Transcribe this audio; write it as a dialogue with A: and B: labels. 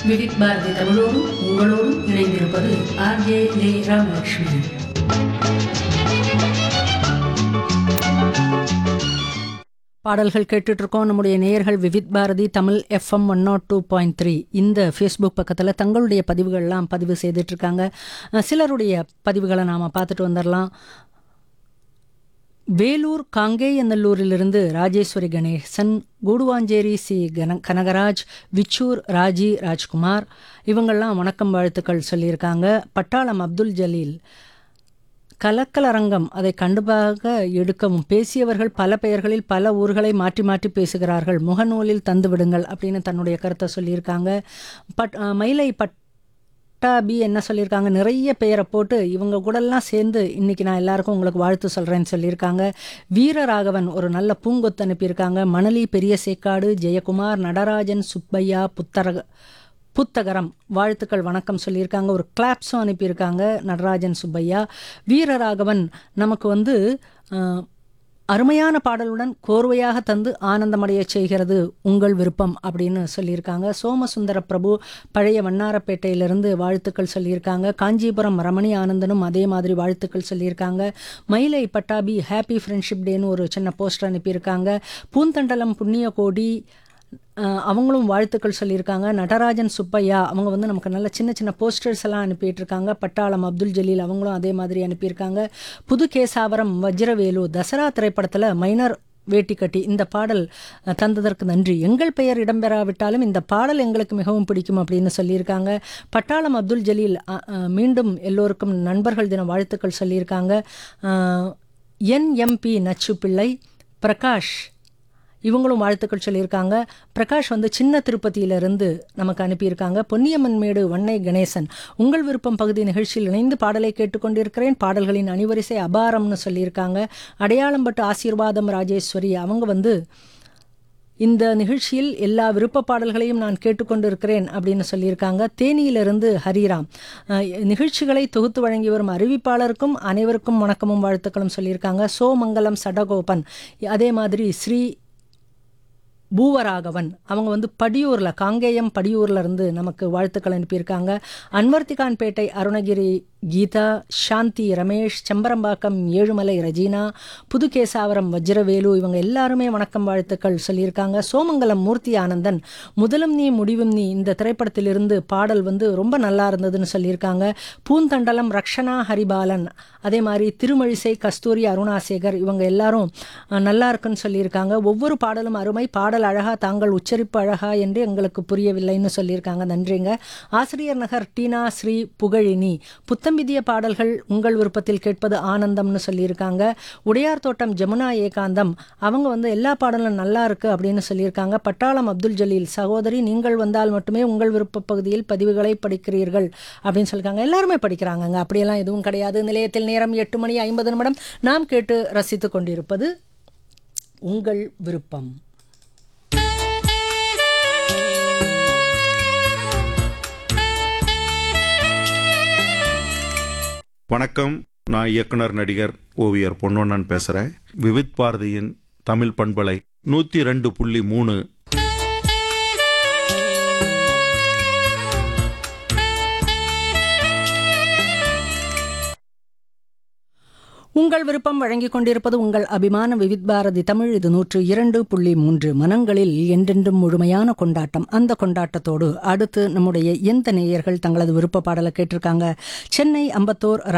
A: விதித் பாரதி தமிழோடும் உங்களோடும் இணைந்திருப்பது ஆர்ஜே லே ராமலட்சுமி
B: பாடல்கள் கேட்டுட்டு இருக்கோம் நம்முடைய நேயர்கள் Vividh Bharati Tamil FM one naught two point three இந்த ஃபேஸ்புக் பக்கத்தில் தங்களுடைய பதிவுகள்லாம் பதிவு செய்துட்டு இருக்காங்க அஹ் சிலருடைய பதிவுகளை நாம் பார்த்துட்டு வந்துடலாம் வேலூர் காங்கேயநல்லூரிலிருந்து ராஜேஸ்வரி கணேசன் கூடுவாஞ்சேரி சி கன கனகராஜ் விச்சூர் ராஜி ராஜ்குமார் இவங்கெல்லாம் வணக்கம் வாழ்த்துக்கள் சொல்லியிருக்காங்க பட்டாளம் அப்துல் ஜலீல் கலக்கலரங்கம் அதை கண்டுபாக எடுக்கவும் பேசியவர்கள் பல பெயர்களில் பல ஊர்களை மாற்றி மாற்றி பேசுகிறார்கள் முகநூலில் தந்து விடுங்கள் அப்படின்னு தன்னுடைய கருத்தை சொல்லியிருக்காங்க பட் அஹ், மயிலை பட்டாபி என்ன சொல்லியிருக்காங்க நிறைய பெயரை போட்டு இவங்க கூடலாம் சேர்ந்து இன்னைக்கு நான் எல்லாருக்கும் உங்களுக்கு வாழ்த்து சொல்கிறேன்னு சொல்லியிருக்காங்க வீரராகவன் ஒரு நல்ல பூங்கொத்து அனுப்பியிருக்காங்க மணலி பெரிய சேக்காடு ஜெயக்குமார் நடராஜன் சுப்பையா புத்தரக புத்தகரம் வாழ்த்துக்கள் வணக்கம் சொல்லியிருக்காங்க ஒரு கிளாப்ஸும் அனுப்பியிருக்காங்க நடராஜன் சுப்பையா வீரராகவன் நமக்கு வந்து அஹ், அருமையான பாடலுடன் கோர்வையாக தந்து ஆனந்தமடையச் செய்கிறது உங்கள் விருப்பம் அப்படின்னு சொல்லியிருக்காங்க சோமசுந்தர பிரபு பழைய வண்ணாரப்பேட்டையிலிருந்து வாழ்த்துக்கள் சொல்லியிருக்காங்க காஞ்சிபுரம் ரமணி ஆனந்தனும் அதே மாதிரி வாழ்த்துக்கள் சொல்லியிருக்காங்க மயிலை பட்டாபி ஹாப்பி ஃப்ரெண்ட்ஷிப் டேன்னு ஒரு சின்ன போஸ்டர் அனுப்பியிருக்காங்க பூந்தண்டலம் புண்ணிய கோடி அஹ் அவங்களும் வாழ்த்துக்கள் சொல்லியிருக்காங்க நடராஜன் சுப்பையா அவங்க வந்து நமக்கு நல்ல சின்ன சின்ன போஸ்டர்ஸ் எல்லாம் அனுப்பிட்டு இருக்காங்க பட்டாளம் அப்துல் ஜலீல் அவங்களும் அதே மாதிரி அனுப்பியிருக்காங்க புது கேசாவரம் வஜ்ரவேலு தசரா திரைப்படத்தில் மைனர் வேட்டி கட்டி இந்த பாடல் அஹ், தந்ததற்கு நன்றி எங்கள் பெயர் இடம்பெறாவிட்டாலும் இந்த பாடல் எங்களுக்கு மிகவும் பிடிக்கும் அப்படின்னு சொல்லியிருக்காங்க பட்டாளம் அப்துல் ஜலீல் அஹ், அஹ், மீண்டும் எல்லோருக்கும் நண்பர்கள் தின வாழ்த்துக்கள் சொல்லியிருக்காங்க என்எம்பி நச்சு பிள்ளை பிரகாஷ் இவங்களும் வாழ்த்துக்கள் சொல்லியிருக்காங்க பிரகாஷ் வந்து சின்ன திருப்பதியிலிருந்து நமக்கு அனுப்பியிருக்காங்க பொன்னியம்மன் மேடு வண்ணை கணேசன் உங்கள் விருப்பம் பகுதி நிகழ்ச்சியில் இணைந்து பாடலை கேட்டுக்கொண்டிருக்கிறேன் பாடல்களின் அணிவரிசை அபாரம்னு சொல்லியிருக்காங்க அடையாளம்பட்டு ஆசீர்வாதம் ராஜேஸ்வரி அவங்க வந்து இந்த நிகழ்ச்சியில் எல்லா விருப்ப பாடல்களையும் நான் கேட்டுக்கொண்டிருக்கிறேன் அப்படின்னு சொல்லியிருக்காங்க தேனியிலிருந்து ஹரிராம் அஹ், நிகழ்ச்சிகளை தொகுத்து வழங்கி வரும் அறிவிப்பாளருக்கும் அனைவருக்கும் வணக்கமும் வாழ்த்துக்களும் சொல்லியிருக்காங்க சோமங்கலம் சடகோபன் அதே மாதிரி ஸ்ரீ பூவராகவன் அவங்க வந்து படியூரில் காங்கேயம் படியூர்ல இருந்து நமக்கு வாழ்த்துக்கள் அனுப்பியிருக்காங்க அன்வர்த்திகான்பேட்டை அருணகிரி கீதா சாந்தி ரமேஷ் செம்பரம்பாக்கம் ஏழுமலை ரஜீனா புதுகேசாவரம் வஜ்ரவேலு இவங்க எல்லாருமே வணக்கம் வாழ்த்துக்கள் சொல்லியிருக்காங்க சோமங்கலம் மூர்த்தி ஆனந்தன் முதலும் நீ முடிவும் நீ இந்த திரைப்படத்திலிருந்து பாடல் வந்து ரொம்ப நல்லா இருந்ததுன்னு சொல்லியிருக்காங்க பூந்தண்டலம் ரக்ஷனா ஹரிபாலன் அதே மாதிரி திருமழிசை கஸ்தூரி அருணாசேகர் இவங்க எல்லாரும் அஹ், நல்லா இருக்குன்னு சொல்லியிருக்காங்க ஒவ்வொரு பாடலும் அருமை பாடல் அழகா தாங்கள் உச்சரிப்பு அழகா என்று எங்களுக்கு புரியவில்லைன்னு சொல்லியிருக்காங்க நன்றிங்க ஆசிரியர் நகர் டீனா ஸ்ரீ புகழினி புத்தம்பிதிய பாடல்கள் உங்கள் விருப்பத்தில் கேட்பது ஆனந்தம்னு சொல்லியிருக்காங்க உடையார் தோட்டம் ஜமுனா ஏகாந்தம் அவங்க வந்து எல்லா பாடலும் நல்லா இருக்கு அப்படின்னு சொல்லியிருக்காங்க பட்டாளம் அப்துல் ஜலீல் சகோதரி நீங்கள் வந்தால் மட்டுமே உங்கள் விருப்ப பகுதியில் பதிவுகளை படிக்கிறீர்கள் அப்படின்னு சொல்லியிருக்காங்க எல்லாருமே படிக்கிறாங்கங்க அப்படியெல்லாம் எதுவும் கிடையாது நிலையத்தில் நேரம் எட்டு மணி ஐம்பது நிமிடம் நாம் கேட்டு ரசித்துக் கொண்டிருப்பது உங்கள் விருப்பம்
C: வணக்கம் நான் இயக்குனர் நடிகர் ஓவியர் பொன்னொன்னன் பேசுகிறேன் விவித் பாரதியின் தமிழ் பண்பலை நூற்றி ரெண்டு புள்ளி மூணு
B: உங்கள் விருப்பம் வழங்கிக் கொண்டிருப்பது உங்கள் அபிமான விவித் பாரதி தமிழ் இது நூற்று இரண்டு புள்ளி மூன்று மனங்களில் என்றென்றும் முழுமையான கொண்டாட்டம் அந்த கொண்டாட்டத்தோடு அடுத்து நம்முடைய எந்த நேயர்கள் தங்களது விருப்ப பாடலை கேட்டிருக்காங்க சென்னை அம்பத்தூர்